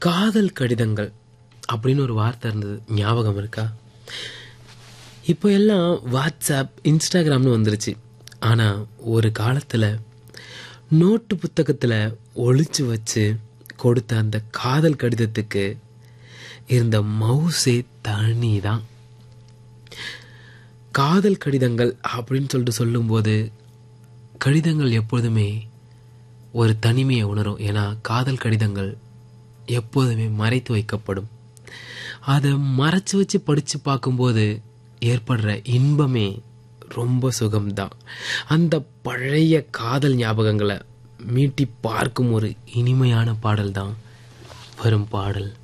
காதல் கடிதங்கள் அப்படின்னு ஒரு வார்த்தை இருந்தது ஞாபகம் இருக்கா இப்போ எல்லாம் வாட்ஸ்அப் இன்ஸ்டாகிராம்னு வந்துருச்சு ஆனால் ஒரு காலத்தில் நோட்டு புத்தகத்தில் ஒளிச்சு வச்சு கொடுத்த அந்த காதல் கடிதத்துக்கு இருந்த மவுசே தனி தான் காதல் கடிதங்கள் அப்படின்னு சொல்லிட்டு சொல்லும்போது கடிதங்கள் எப்பொழுதுமே ஒரு தனிமையை உணரும் ஏன்னா காதல் கடிதங்கள் எப்போதுமே மறைத்து வைக்கப்படும் அதை மறைச்சு வச்சு படித்து பார்க்கும்போது ஏற்படுற இன்பமே ரொம்ப சுகம்தான் அந்த பழைய காதல் ஞாபகங்களை மீட்டி பார்க்கும் ஒரு இனிமையான பாடல் தான் வரும் பாடல்